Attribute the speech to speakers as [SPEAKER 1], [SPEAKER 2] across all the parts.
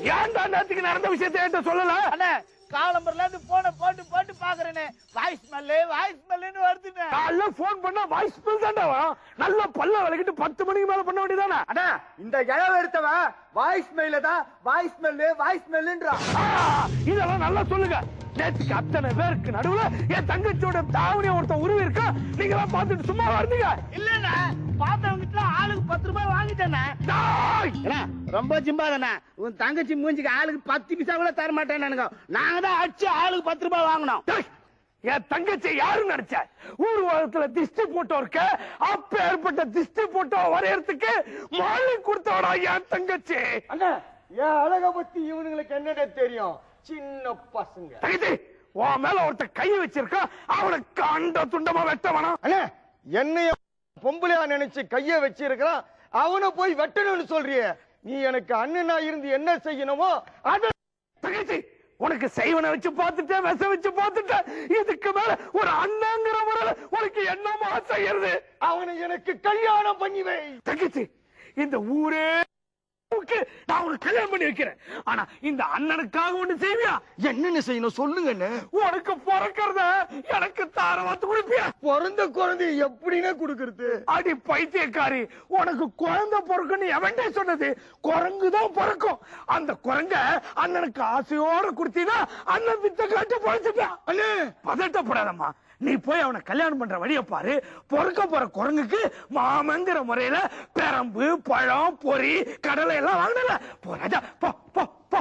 [SPEAKER 1] ஏன்டா நேத்துக்கு நடந்த விஷயத்தை என்கிட்ட சொல்லல
[SPEAKER 2] அண்ணே காலம்பர்ல இருந்து போன போட்டு போட்டு பாக்குறேனே வாய்ஸ் ஸ்மெல்லு வாய்ஸ் ஸ்மெல்லுன்னு வருதுண்ணே
[SPEAKER 1] காலைல போன் பண்ணா வாய்ஸ் பில் தான்டா வரும் நல்லா பல்ல விளக்கிட்டு பத்து மணிக்கு மேல பண்ண வேண்டியதானே
[SPEAKER 3] அண்ணா இந்த இழவு எடுத்தவன் வாய்ஸ் மெயில தான் வாய்ஸ் மெல்லு வாய்ஸ் மெல்லுன்றான்
[SPEAKER 1] ஆ, இதெல்லாம் நல்லா சொல்லுங்க நேத்துக்கு அத்தனை பேருக்கு நடுவுல என் தங்கச்சியோட தாவணிய ஒருத்தன் உருவி இருக்கா நீங்க எல்லாம் பார்த்துட்டு சும்மா வருந்தீங்க
[SPEAKER 2] இல்லண்ணே பார்த்தவங்கிட்ட ஆளுக்கு பத்து ரூபாய் வாங்கிட்டேண்ணே
[SPEAKER 1] டாய்!
[SPEAKER 2] அண்ணா, ரொம்ப ஜிம்பாதண்ணா உன் தங்கச்சி மூஞ்சிக்கு ஆளுக்கு பத்து பைசா கூட தர மாட்டேன்னு நாங்க தான் அடிச்சு ஆளுக்கு பத்து ரூபாய் வாங்கினோம்
[SPEAKER 1] டாய்! என் தங்கச்சி யாரு நினைச்ச ஊர் உலகத்துல திஷ்டி போட்டோ இருக்க அப்ப ஏற்பட்ட திஷ்டி போட்டோ வரையறதுக்கு மாலை கொடுத்தவடா என் தங்கச்சி
[SPEAKER 3] அண்ணா என் அழக பத்தி இவனுங்களுக்கு என்னடா தெரியும் சின்ன பசங்க
[SPEAKER 1] தங்கச்சி உன் மேல ஒருத்த கை வச்சிருக்கா அவனை கண்ட துண்டமா வெட்ட வேணாம்
[SPEAKER 3] அண்ணா என்னைய பொம்பளையா நினைச்சு கைய வச்சிருக்கிறான் அவனை போய் வெட்டணும்னு சொல்றியே நீ எனக்கு அண்ணனா இருந்து என்ன செய்யணுமோ அத
[SPEAKER 1] தங்கச்சி உனக்கு செய்வனை வச்சு பார்த்துட்டேன் விஷ வச்சு பார்த்துட்டேன் இதுக்கு மேல ஒரு அண்ணங்கிற முறையில உனக்கு என்னமா செய்யறது
[SPEAKER 3] அவனை எனக்கு கல்யாணம் பண்ணி வை
[SPEAKER 1] தங்கச்சி இந்த ஊரே க்கு நான் உனக்கு கல்யாணம் பண்ணி வைக்கிறேன் ஆனா இந்த அண்ணனுக்காக ஒண்ணு செய்வியா
[SPEAKER 3] என்னன்னு செய்யணும் சொல்லுங்கண்ணே
[SPEAKER 1] உனக்கு பிறக்கிறத எனக்கு தார வாத்து குடிப்பியா
[SPEAKER 3] பிறந்த குழந்தை எப்படின்னு குடுக்கறது
[SPEAKER 1] அடி பைத்தியக்காரி உனக்கு குழந்தை பிறக்குன்னு எவன்டே சொன்னது குரங்கு தான் பிறக்கும் அந்த குரங்க அண்ணனுக்கு ஆசையோட கொடுத்தீங்கன்னா அண்ணன் வித்த காட்டு பழச்சுப்பான்
[SPEAKER 3] அண்ணே
[SPEAKER 1] பதட்டப்படாதம்மா நீ போய் அவனை கல்யாணம் பண்ற வழிய பாரு பொறுக்க போற குரங்குக்கு மாமங்கிற முறையில பெரம்பு பழம் பொறி கடலை எல்லாம் வாங்கினல போ ராஜா போ போ போ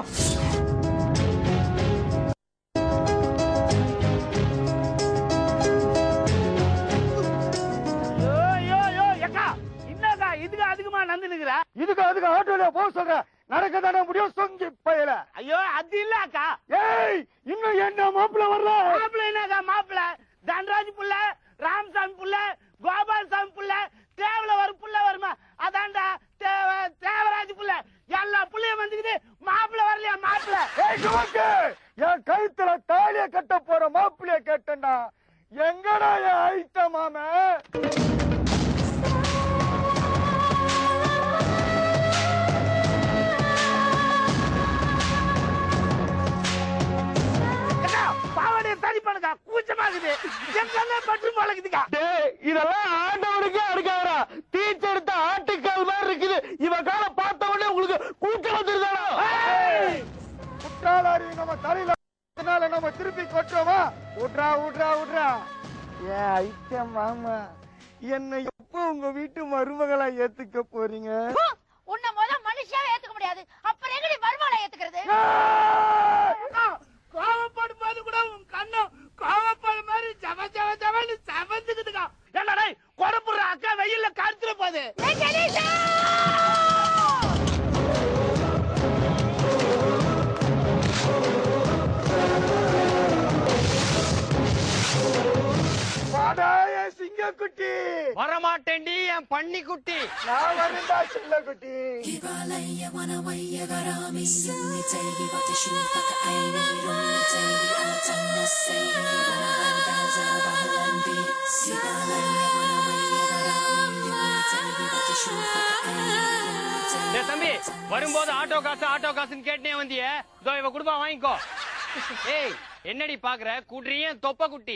[SPEAKER 2] ஐயோ ஐயோ ஐயோ எக்கா என்னக்கா இதுக்கு அதிகமா நந்துனுக்குற
[SPEAKER 3] இதுக்கு அதுக்கு ஆட்டோல போக சொல்ற நடக்க தானே முடியும் சொங்கி பயல
[SPEAKER 2] ஐயோ அது இல்ல அக்கா
[SPEAKER 3] ஏய் இன்னும் என்ன மாப்பிள்ள வரல
[SPEAKER 2] மாப்பிள்ள என்னக்கா மாப்பிள்ள தன்ராஜ் புள்ள ராமசாமி புள்ள கோபால்சாமி புள்ள தேவல ஒரு புள்ள வருமா அதான்டா தேவ தேவராஜ் புள்ள எல்லா புள்ளையும் வந்துக்குது மாப்பிள்ள வரலையா மாப்பிள்ள
[SPEAKER 3] ஏய் சுமக்கு என் கழுத்துல தாலிய கட்ட போற மாப்பிள்ளைய கேட்டேன்டா எங்கடா என் ஐட்ட மாம
[SPEAKER 2] அக்கா பாவாடைய சரி பண்ணுக்கா கூச்சமாகுது எங்க பட்டு பழகுதுக்கா
[SPEAKER 1] டேய் இதெல்லாம் ஆண்டவனுக்கே அடுக்காதரா தீச்செடுத்த ஆட்டுக்கால் மாதிரி இருக்குது இவ கால பார்த்த உடனே உங்களுக்கு கூச்சம் வந்துருதாடா
[SPEAKER 3] குற்றாலாரி நம்ம தலையில அதனால நம்ம திருப்பி கொட்டுறோமா விட்றா விட்றா விட்றா ஏன் ஐட்ட மாமா என்னை எப்போ உங்க வீட்டு மருமகளா ஏத்துக்க போறீங்க
[SPEAKER 4] உன்னை முத மனுஷியாவே ஏத்துக்க முடியாது அப்புறம் எங்கடி மருமகளை ஏத்துக்கிறது
[SPEAKER 2] கோவப்படும் போது கூட உன் கண்ணம் கோவப்படும் மாதிரி ஜவ ஜவ ஜவன்னு செவந்துக்குதுக்கா என்னடா கொடப்புற அக்கா வெயில்ல கருத்துற போகுது
[SPEAKER 4] ஏய், கணேசா!
[SPEAKER 3] வாடா என் சிங்கக்குட்டி
[SPEAKER 5] வரமாட்டேன்டி என் பன்னி குட்டி
[SPEAKER 3] நான் வருண்டா சிங்கக்குட்டி
[SPEAKER 6] Himalaya wanawaya garami Yunni tayi wata shufaka aini Rumni tayi atan nasai Wanahanda bahawandi Himalaya wanawaya garami Yunni tayi wata shufaka aini Rumni
[SPEAKER 5] டேய் தம்பி வரும்போது ஆட்டோ காசு ஆட்டோ காசுன்னு கேட்டே வந்தியே இதோ இவ குடும்பம் வாங்கிக்கோ ஏய் என்னடி பாக்குற குட்றிய தொப்ப குட்டி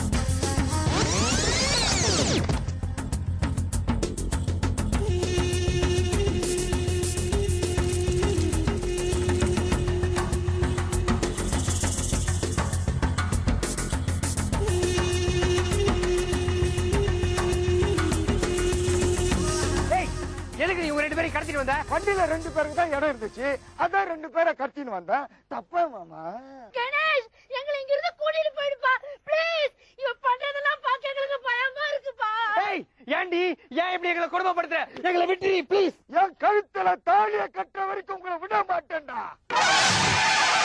[SPEAKER 3] ஏய், எதுக்கு நீ இவங்க ரெண்டு பேரும் கடத்திட்டு வந்த வண்டியில ரெண்டு பேருக்கு தான் இடம் இருந்துச்சு அதான் ரெண்டு பேரை கடத்தின்னு வந்தேன் தப்பா மாமா
[SPEAKER 4] கணேஷ் எங்களை இங்க இருந்து கூட்டிட்டு போயிடுப்பா ப்ளீஸ் இவன் பண்றதெல்லாம் பார்க்க எங்களுக்கு பயமா இருக்குப்பா
[SPEAKER 5] ஏய் ஏன்டி ஏன் இப்படி எங்களை குடும்பப்படுத்துற எங்களை விட்டுடி ப்ளீஸ்
[SPEAKER 3] என் கழுத்துல தாலிய கட்டுற வரைக்கும் உங்களை விட மாட்டேன்டா